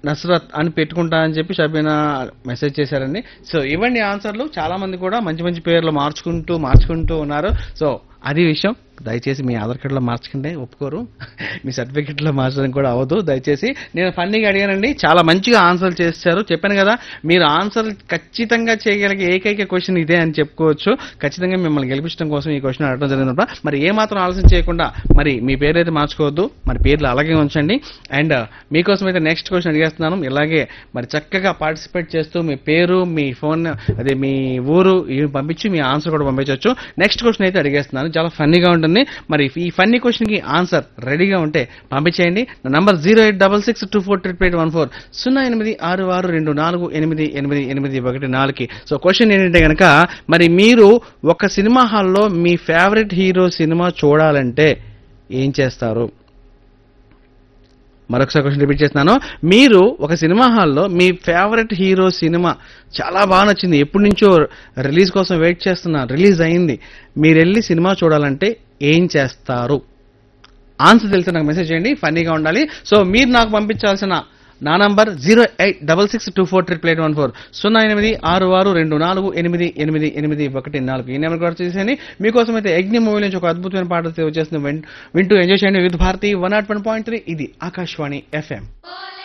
నస్రత్ అని పెట్టుకుంటా అని చెప్పి షబీనా మెసేజ్ చేశారండి సో ఇవ్వండి ఆన్సర్లు చాలా మంది కూడా మంచి మంచి పేర్లు మార్చుకుంటూ మార్చుకుంటూ ఉన్నారు సో అది విషయం దయచేసి మీ ఆధార్ కార్డులో మార్చకండి ఒప్పుకోరు మీ సర్టిఫికెట్లో మార్చడం కూడా అవ్వదు దయచేసి నేను ఫన్నీగా అడిగానండి చాలా మంచిగా ఆన్సర్ చేశారు చెప్పాను కదా మీరు ఆన్సర్ ఖచ్చితంగా చేయగలిగే ఏకైక క్వశ్చన్ ఇదే అని చెప్పుకోవచ్చు ఖచ్చితంగా మిమ్మల్ని గెలిపించడం కోసం ఈ క్వశ్చన్ అడగడం జరిగిందట మరి ఏ మాత్రం ఆలస్యం చేయకుండా మరి మీ పేరు అయితే మార్చుకోవద్దు మరి పేర్లు అలాగే ఉంచండి అండ్ మీకోసం అయితే నెక్స్ట్ క్వశ్చన్ అడిగేస్తున్నాను ఇలాగే మరి చక్కగా పార్టిసిపేట్ చేస్తూ మీ పేరు మీ ఫోన్ అదే మీ ఊరు ఇవి పంపించి మీ ఆన్సర్ కూడా పంపించవచ్చు నెక్స్ట్ క్వశ్చన్ అయితే అడిగేస్తున్నాను చాలా ఫన్నీగా ఉంటుంది మరి ఈ ఫన్నీ క్వశ్చన్ కి ఆన్సర్ రెడీగా ఉంటే పంపించేయండి నా number zero eight double six two four triple eight one four సున్నా ఎనిమిది ఆరు ఆరు రెండు నాలుగు ఎనిమిది ఎనిమిది ఎనిమిది ఒకటి నాలుగుకి సో క్వశ్చన్ ఏంటంటే కనుక మరి మీరు ఒక సినిమా హాల్లో మీ ఫేవరెట్ హీరో సినిమా చూడాలంటే ఏం చేస్తారు మరొకసారి క్వశ్చన్ రిపీట్ చేస్తున్నాను మీరు ఒక సినిమా హాల్లో మీ ఫేవరెట్ హీరో సినిమా చాలా బాగా నచ్చింది ఎప్పటి నుంచో రిలీజ్ కోసం వెయిట్ చేస్తున్నారు రిలీజ్ అయింది మీరు వెళ్ళి సినిమా చూడాలంటే ఏం చేస్తారు ఆన్సర్ తెలిస్తే నాకు మెసేజ్ చేయండి ఫన్నీగా ఉండాలి సో మీరు నాకు పంపించాల్సిన నా number zero eight double six two four triple eight one four సున్నా ఎనిమిది ఆరు ఆరు రెండు నాలుగు ఎనిమిది ఎనిమిది ఎనిమిది ఒకటి నాలుగు ఈ నెంబర్ కూడా చేసేయండి మీకోసం అయితే యజ్ఞ మూవీ నుంచి ఒక అద్భుతమైన పాట వచ్చేస్తుంది వింటూ ఎంజాయ్ చేయండి with Bharati one naught one point three ఇది ఆకాశవాణి ఎఫ్ఎం All